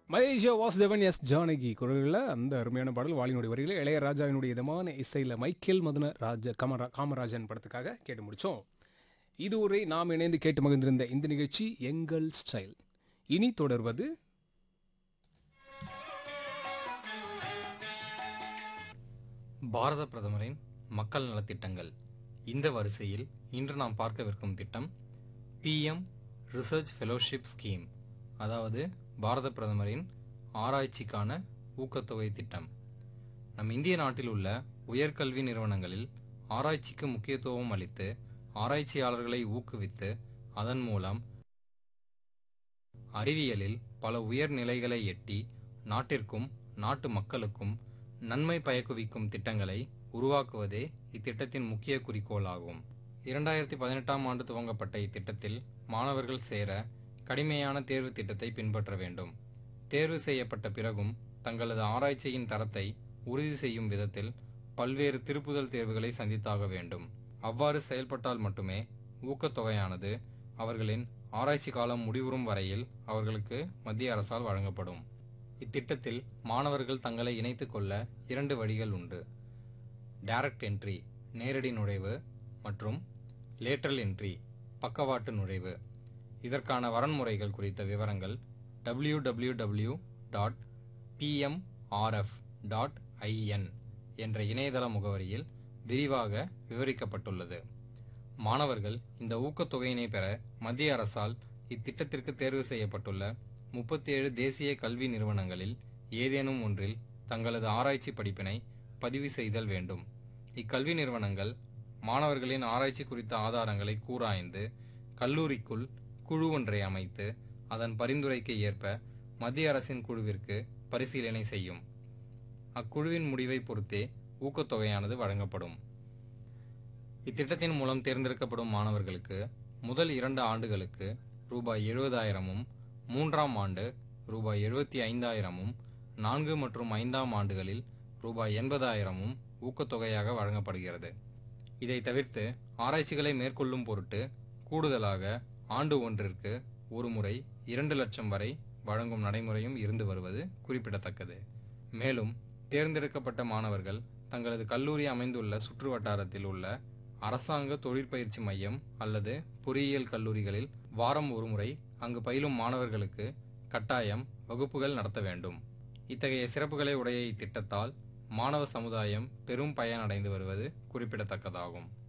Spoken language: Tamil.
மலேசியா வாசுதேவன் எஸ் ஜானகி குரலில் அந்த அருமையான பாடல் வாலினுடைய வரிகளில் இளையராஜாவினுடைய இதமான இசையில் மைக்கேல் மதன ராஜ கமரா காமராஜன் படத்துக்காக கேட்டு முடித்தோம் இதுவரை நாம் இணைந்து கேட்டு மகிழ்ந்திருந்த இந்த நிகழ்ச்சி எங்கள் ஸ்டைல் இனி தொடர்வது பாரத பிரதமரின் மக்கள் நலத்திட்டங்கள் இந்த வரிசையில் இன்று நாம் பார்க்கவிருக்கும் திட்டம் பிஎம் ரிசர்ச் ஃபெலோஷிப் ஸ்கீம் அதாவது பாரத பிரதமரின் ஆராய்ச்சிக்கான ஊக்கத்தொகை திட்டம் நம் இந்திய நாட்டில் உள்ள உயர்கல்வி நிறுவனங்களில் ஆராய்ச்சிக்கு முக்கியத்துவம் அளித்து ஆராய்ச்சியாளர்களை ஊக்குவித்து அதன் மூலம் அறிவியலில் பல உயர் நிலைகளை எட்டி நாட்டிற்கும் நாட்டு மக்களுக்கும் நன்மை பயக்குவிக்கும் திட்டங்களை உருவாக்குவதே இத்திட்டத்தின் முக்கிய குறிக்கோளாகும் இரண்டாயிரத்தி பதினெட்டாம் ஆண்டு துவங்கப்பட்ட இத்திட்டத்தில் மாணவர்கள் சேர கடுமையான தேர்வு திட்டத்தை பின்பற்ற வேண்டும் தேர்வு செய்யப்பட்ட பிறகும் தங்களது ஆராய்ச்சியின் தரத்தை உறுதி செய்யும் விதத்தில் பல்வேறு திருப்புதல் தேர்வுகளை சந்தித்தாக வேண்டும் அவ்வாறு செயல்பட்டால் மட்டுமே ஊக்கத்தொகையானது அவர்களின் ஆராய்ச்சி காலம் முடிவுறும் வரையில் அவர்களுக்கு மத்திய அரசால் வழங்கப்படும் இத்திட்டத்தில் மாணவர்கள் தங்களை இணைத்துக் கொள்ள இரண்டு வழிகள் உண்டு டைரக்ட் என்ட்ரி நேரடி நுழைவு மற்றும் லேட்டரல் என்ட்ரி பக்கவாட்டு நுழைவு இதற்கான வரன்முறைகள் குறித்த விவரங்கள் W W W dot PMRF dot IN என்ற இணையதள முகவரியில் விரிவாக விவரிக்கப்பட்டுள்ளது மாணவர்கள் இந்த ஊக்கத்தொகையினை பெற மத்திய அரசால் இத்திட்டத்திற்கு தேர்வு செய்யப்பட்டுள்ள முப்பத்தி ஏழு தேசிய கல்வி நிறுவனங்களில் ஏதேனும் ஒன்றில் தங்களது ஆராய்ச்சி படிப்பினை பதிவு செய்தல் வேண்டும் இக்கல்வி நிறுவனங்கள் மாணவர்களின் ஆராய்ச்சி குறித்த ஆதாரங்களை கூராய்ந்து கல்லூரிக்குள் குழு ஒன்றை அமைத்து அதன் பரிந்துரைக்கு ஏற்ப மத்திய அரசின் குழுவிற்கு பரிசீலனை செய்யும் அக்குழுவின் முடிவை பொறுத்தே ஊக்கத்தொகையானது வழங்கப்படும் இத்திட்டத்தின் மூலம் தேர்ந்தெடுக்கப்படும் மாணவர்களுக்கு முதல் இரண்டு ஆண்டுகளுக்கு ரூபாய் எழுபதாயிரமும் மூன்றாம் ஆண்டு ரூபாய் எழுபத்தி ஐந்தாயிரமும் நான்கு மற்றும் ஐந்தாம் ஆண்டுகளில் ரூபாய் எண்பதாயிரமும் ஊக்கத்தொகையாக வழங்கப்படுகிறது இதை தவிர்த்து ஆராய்ச்சிகளை மேற்கொள்ளும் பொருட்டு கூடுதலாக ஆண்டு ஒன்றிற்கு ஒரு முறை இரண்டு லட்சம் வரை வழங்கும் நடைமுறையும் இருந்து வருவது குறிப்பிடத்தக்கது மேலும் தேர்ந்தெடுக்கப்பட்ட மாணவர்கள் தங்களது கல்லூரி அமைந்துள்ள சுற்று வட்டாரத்தில் உள்ள அரசாங்க தொழிற்பயிற்சி மையம் அல்லது பொறியியல் கல்லூரிகளில் வாரம் ஒருமுறை அங்கு பயிலும் மாணவர்களுக்கு கட்டாயம் வகுப்புகள் நடத்த வேண்டும் இத்தகைய சிறப்புகளை உடைய இத்திட்டத்தால் மாணவ சமுதாயம் பெரும் பயனடைந்து வருவது குறிப்பிடத்தக்கதாகும்